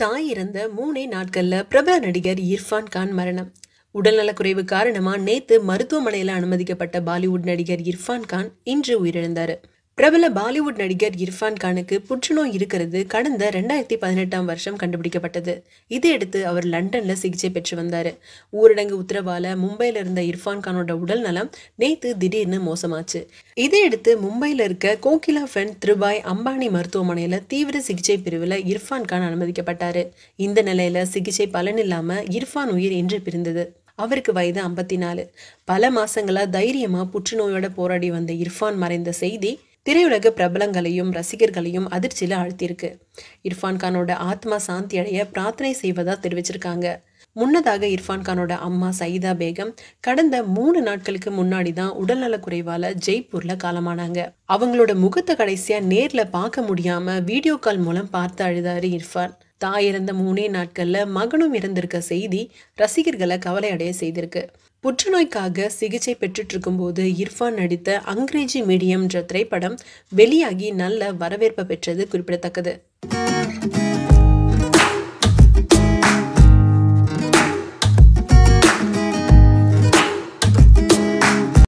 தாய் இறந்த மூணே நாட்கள்ல பிரபல நடிகர் இர்ஃபான் கான் மரணம் உடல்நலக்குறைவு காரணமா நேத்து மருத்துவமனையில அனுமதிக்கப்பட்ட பாலிவுட் நடிகர் இர்ஃபான் கான் இன்று உயிரிழந்தாரு பிரபல பாலிவுட் நடிகர் இர்ஃபான் கானுக்கு புற்றுநோய் இருக்கிறது கடந்த ரெண்டாயிரத்தி பதினெட்டாம் வருஷம் கண்டுபிடிக்கப்பட்டது இதையடுத்து அவர் லண்டன்ல சிகிச்சை பெற்று வந்தாரு ஊரடங்கு உத்தரவால மும்பையில இருந்த இர்ஃபான் கானோட உடல் நலம் நேத்து திடீர்னு மோசமாச்சு இதையடுத்து மும்பையில இருக்க கோகிலா ஃபென் திருபாய் அம்பானி மருத்துவமனையில தீவிர சிகிச்சை பிரிவில் இர்ஃபான் கான் அனுமதிக்கப்பட்டாரு இந்த நிலையில சிகிச்சை பலனில்லாம இர்ஃபான் உயிர் இன்று பிரிந்தது அவருக்கு வயது ஐம்பத்தி நாலு பல மாசங்களா தைரியமா புற்றுநோயோட போராடி வந்த இர்ஃபான் மறைந்த செய்தி திரையுலக பிரபலங்களையும் ரசிகர்களையும் அதிர்ச்சியில ஆழ்த்தியிருக்கு இர்ஃபான் கானோட ஆத்மா சாந்தி அடைய பிரார்த்தனை செய்வதா தெரிவிச்சிருக்காங்க முன்னதாக இர்ஃபான் கானோட அம்மா சயிதா பேகம் கடந்த மூணு நாட்களுக்கு முன்னாடி தான் உடல்நலக் குறைவால ஜெய்ப்பூர்ல காலமானாங்க அவங்களோட முகத்தை கடைசியா நேர்ல பார்க்க முடியாம வீடியோ கால் மூலம் பார்த்து அழுதாரு இர்ஃபான் தாய் இறந்த மூணே நாட்கள்ல மகனும் இறந்திருக்க செய்தி ரசிகர்களை கவலை அடைய செய்திருக்கு புற்றுநோய்க்காக சிகிச்சை பெற்றுட்டு இருக்கும்போது இர்ஃபான் நடித்த அங்கிரேஜி மீடியம்ன்ற திரைப்படம் வெளியாகி நல்ல வரவேற்பை பெற்றது குறிப்பிடத்தக்கது